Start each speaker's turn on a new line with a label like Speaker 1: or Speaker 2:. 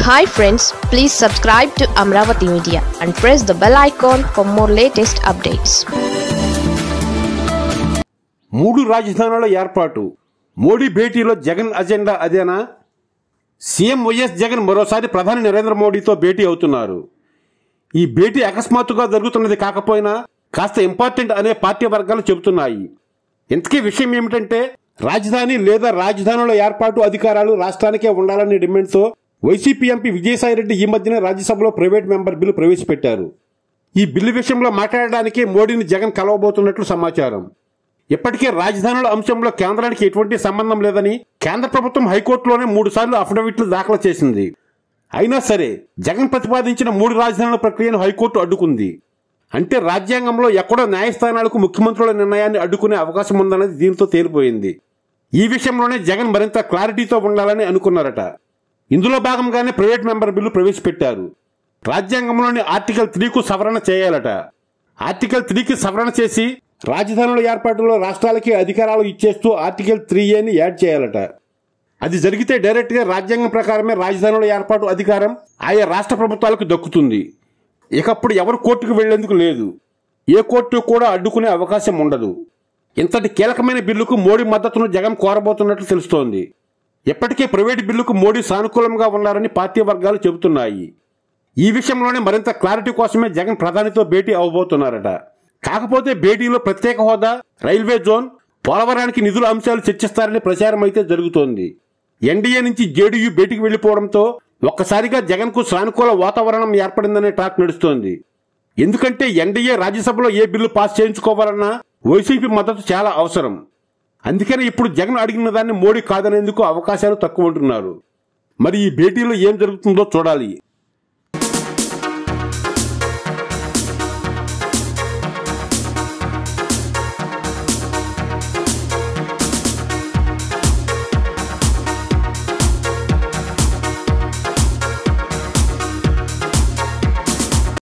Speaker 1: hi friends please subscribe to Amaravati media and press the bell icon for more latest updates
Speaker 2: మూడు రాజధానుల ఏర్పాటు మోడీ భేటీలో జగన్ అజెండా అదేనా సీఎం వైఎస్ జగన్ మరోసారి ప్రధాని నరేంద్ర మోడీతో భేటీ అవుతున్నారు ఈ భేటీ అకస్మాత్తుగా జరుగుతున్నది కాకపోయినా కాస్త ఇంపార్టెంట్ అనే పార్టీ వర్గాలు చెబుతున్నాయి ఇంతకీ విషయం ఏమిటంటే రాజధాని లేదా రాజధానుల ఏర్పాటు అధికారాలు రాష్ట్రానికే ఉండాలనే డిమాండ్తో వైసీపీ ఎంపీ విజయసాయిరెడ్డి ఈ మధ్యనే రాజ్యసభలో ప్రైవేట్ మెంబర్ బిల్లు ప్రవేశపెట్టారు ఈ బిల్లు విషయంలో మాట్లాడడానికి మోడీని జగన్ కలవబోతున్నట్లు సమాచారం ఇప్పటికే రాజధానుల అంశంలో కేంద్రానికి ఎటువంటి సంబంధం లేదని కేంద్ర ప్రభుత్వం హైకోర్టులోనే మూడు సార్లు అఫిడవిట్లు దాఖలు చేసింది అయినా సరే జగన్ ప్రతిపాదించిన మూడు రాజధానుల ప్రక్రియను హైకోర్టు అడ్డుకుంది అంటే రాజ్యాంగంలో ఎక్కడో న్యాయస్థానాలకు ముఖ్యమంత్రుల నిర్ణయాన్ని అడ్డుకునే అవకాశం ఉందన్నది దీంతో తేలిపోయింది ఈ విషయంలోనే జగన్ మరింత క్లారిటీతో ఉండాలని అనుకున్నారట ఇందులో భాగంగానే ప్రైవేట్ మెంబర్ బిల్లు ప్రవేశపెట్టారు రాజ్యాంగంలోని ఆర్టికల్ త్రీకు సవరణ చేయాలట ఆర్టికల్ త్రీకి సవరణ చేసి రాజధానుల ఏర్పాటులో రాష్ట్రాలకి అధికారాలు ఇచ్చేస్తూ ఆర్టికల్ త్రీ ఏని యాడ్ చేయాలట అది జరిగితే డైరెక్ట్గా రాజ్యాంగం ప్రకారమే రాజధానుల ఏర్పాటు అధికారం ఆయా రాష్ట్ర ప్రభుత్వాలకు దక్కుతుంది ఇకప్పుడు ఎవరు కోర్టుకు వెళ్లేందుకు లేదు ఏ కోర్టు కూడా అడ్డుకునే అవకాశం ఉండదు ఇంతటి కీలకమైన బిల్లుకు మోడీ మద్దతును జగన్ కోరబోతున్నట్లు తెలుస్తోంది ఇప్పటికే ప్రైవేటు బిల్లుకు మోడీ సానుకూలంగా ఉన్నారని పార్టీ వర్గాలు చెబుతున్నాయి ఈ విషయంలోనే మరింత క్లారిటీ కోసమే జగన్ ప్రధానితో భేటీ అవబోతున్నారట కాకపోతే భేటీలో ప్రత్యేక హోదా రైల్వే జోన్ పోలవరానికి నిధుల అంశాలు చర్చిస్తారని ప్రచారం అయితే జరుగుతోంది ఎన్డీఏ నుంచి జేడీయూ భేటీకి వెళ్లిపోవడంతో ఒక్కసారిగా జగన్ కు సానుకూల వాతావరణం ఏర్పడిందనే టాక్ నడుస్తోంది ఎందుకంటే ఎన్డీఏ రాజ్యసభలో ఏ బిల్లు పాస్ చేయించుకోవాలన్నా వైసీపీ మద్దతు చాలా అవసరం అందుకని ఇప్పుడు జగన్ అడిగిన దాన్ని మోడీ కాదనేందుకు అవకాశాలు తక్కువ ఉంటున్నారు మరి ఈ భేటీలో ఏం జరుగుతుందో చూడాలి